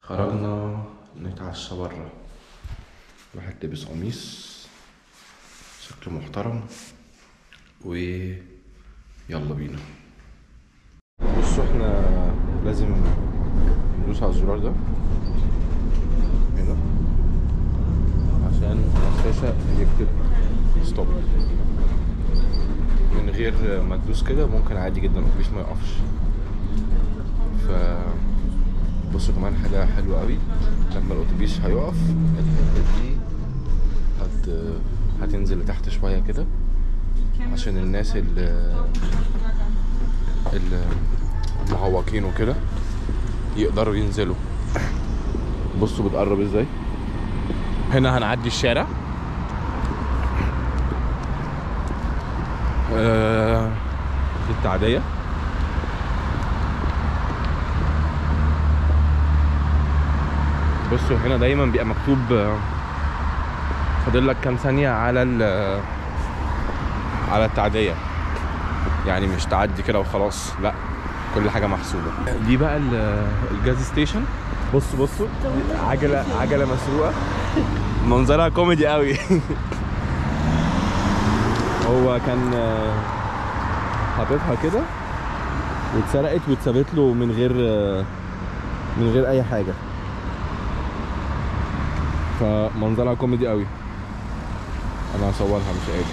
خرجنا نتعشى برا الواحد لبس قميص شكله محترم و يلا بينا بصوا احنا لازم ندوس على الزرار ده هنا عشان الشاشة يكتب ستوب من غير ما تدوس كده ممكن عادي جدا الاتوبيس ما يقفش ف بصوا كمان حاجة حلوة قوي لما الاتوبيس هيقف الحتة دي هت هتنزل لتحت شوية كده عشان الناس اللي اللي معوقين وكده يقدروا ينزلوا بصوا بتقرب ازاي هنا هنعدي الشارع آه دي التعدية بصوا هنا دايما بيبقى مكتوب آه، فاضل لك كام ثانية على ال على التعدية يعني مش تعدي كده وخلاص لا كل حاجة محسوبة دي بقى ال- الجاز ستيشن بصوا بصوا عجلة عجلة مسروقة منظرها كوميدي قوي هو كان آه، حاططها كده واتسرقت واتسابت له من غير آه، من غير اي حاجه فمنظرها كوميدي قوي انا هصورها مش قادر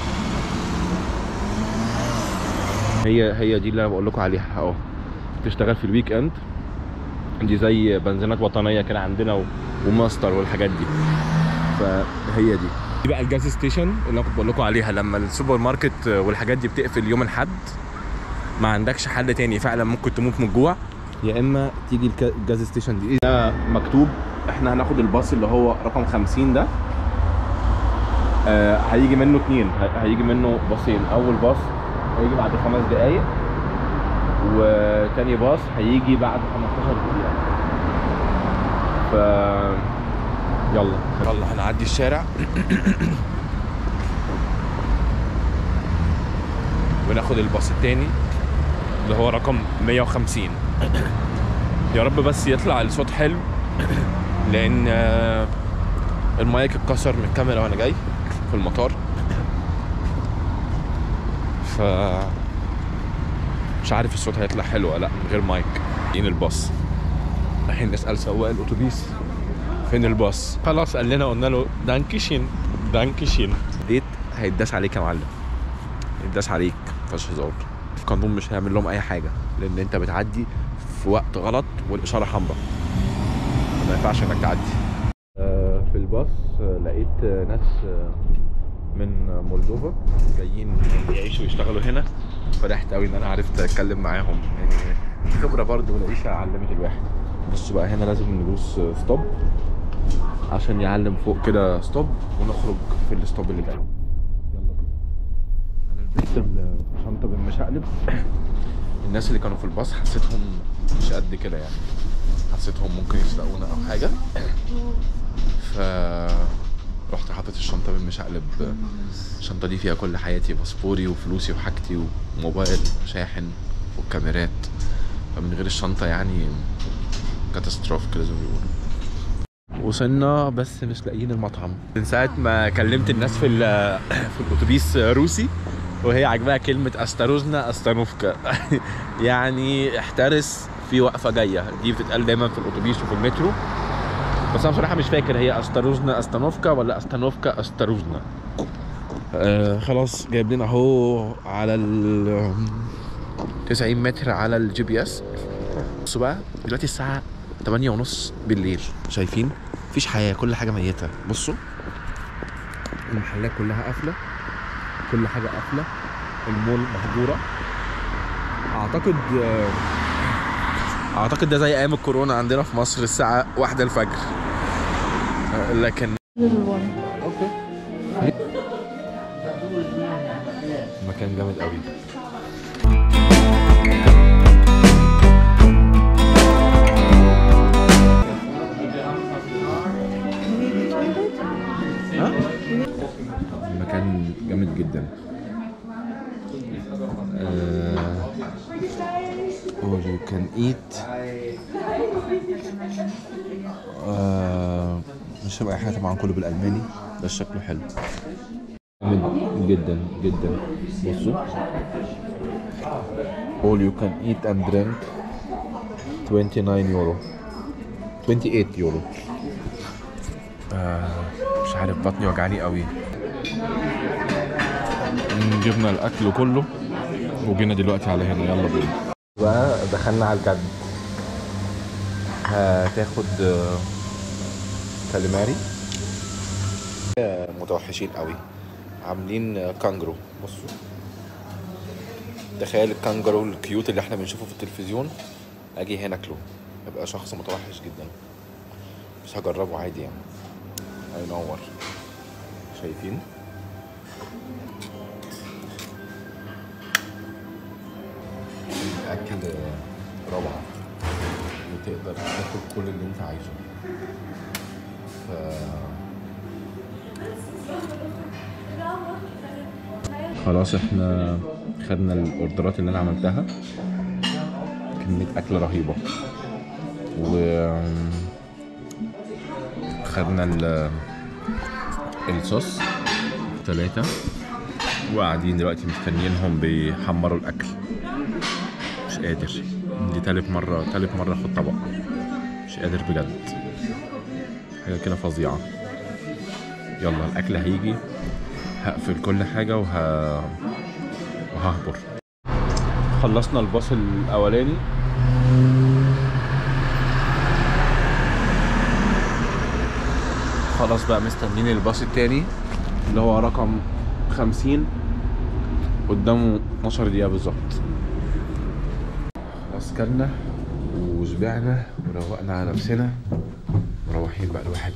هي هي دي اللي انا بقول لكم عليها اهو تشتغل في الويك اند دي زي بنزينات وطنيه كده عندنا و- وماستر والحاجات دي فهي دي دي بقى الجاز ستيشن اللي انا كنت بقول لكم عليها لما السوبر ماركت والحاجات دي بتقفل يوم الاحد ما عندكش حل تاني فعلا ممكن تموت من الجوع يا اما تيجي الك- الجاز ستيشن دي ده مكتوب احنا هناخد الباص اللي هو رقم 50 ده آه هيجي منه اتنين ه- هيجي منه باصين اول باص هيجي بعد خمس دقايق وتاني باص هيجي بعد 15 دقيقة ف يلا يلا هنعدي الشارع وناخد الباص التاني اللي هو رقم 150 يا رب بس يطلع الصوت حلو لان آه، المايك اتكسر من الكاميرا وانا جاي في المطار ف مش عارف الصوت هيطلع حلو ولا لا من غير مايك فين الباص رايحين نسال سواق الاتوبيس فين الباص خلاص قال لنا قلنا له دانكشين دانكشين ديت هيتداس عليك يا معلم يتداس عليك مفيهاش هزار القانون مش هيعمل لهم اي حاجه لان انت بتعدي في وقت غلط والاشاره حمراء ما ينفعش انك تعدي في الباص لقيت ناس من مولدوفا جايين يعيشوا ويشتغلوا هنا فرحت قوي ان انا عرفت اتكلم معاهم يعني خبره برضه والعيشه علمت الواحد بصوا بقى هنا لازم ندوس ستوب عشان يعلم فوق كده ستوب ونخرج في الستوب اللي جاي يلا بينا انا لبست الشنطه بالمشقلب الناس اللي كانوا في الباص حسيتهم مش قد كده يعني حسيتهم ممكن يسرقونا او حاجه ف رحت حاطط الشنطه بالمشقلب الشنطه دي فيها كل حياتي باسبوري وفلوسي وحاجتي وموبايل شاحن والكاميرات فمن غير الشنطه يعني كاتاستروف كده زي ما بيقولوا وصلنا بس مش لاقيين المطعم من ساعه ما كلمت الناس في ال- في الاتوبيس روسي وهي عجبها كلمه استاروزنا استانوفكا يعني احترس في وقفه جايه دي بتتقال دايما في الاتوبيس وفي المترو بس انا بصراحه مش فاكر هي استاروزنا استانوفكا ولا استانوفكا استاروزنا آه خلاص جايب لنا اهو على ال 90 متر على الجي بي اس بصوا بقى دلوقتي الساعه 8 ونص بالليل شايفين مفيش حياه كل حاجه ميته بصوا المحلات كلها قافله كل حاجه قافله المول مهجوره اعتقد آه، اعتقد ده زي ايام الكورونا عندنا في مصر الساعه واحدة الفجر آه، لكن little one. اوكي مكان جامد قوي المكان جامد جدا آه، all you can eat آه مش هبقى أي حاجة طبعا كله بالألماني بس شكله حلو جامد جدا جدا بصوا all you can eat and drink 29 يورو 28 يورو آه مش عارف بطني وجعاني قوي مم، جبنا الاكل كله وجينا دلوقتي على هنا يلا بينا بقى دخلنا على الجد هتاخد آه، كاليماري آه، متوحشين قوي عاملين آه، كانجرو بصوا تخيل الكانجرو الكيوت اللي احنا بنشوفه في التلفزيون اجي هنا اكله ابقى شخص متوحش جدا بس هجربه عادي يعني هينور شايفين الاكل روعه وتقدر تاكل كل اللي انت عايزه ف خلاص احنا خدنا الاوردرات اللي انا عملتها كمية اكل رهيبة و خدنا ال الصوص ثلاثة وقاعدين دلوقتي مستنيينهم بيحمروا الأكل مش قادر دي تالت مرة تالت مرة اخد طبق مش قادر بجد حاجة كده فظيعة يلا الأكل هيجي هقفل كل حاجة وه... وههبر خلصنا الباص الأولاني خلاص بقى مستنيين الباص التاني اللي هو رقم خمسين قدامه 12 دقيقة بالظبط خلاص كلنا وشبعنا وروقنا على نفسنا مروحين بقى الواحد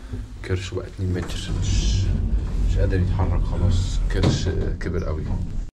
كرشه بقى 2 متر مش مش قادر يتحرك خلاص كرش كبر قوي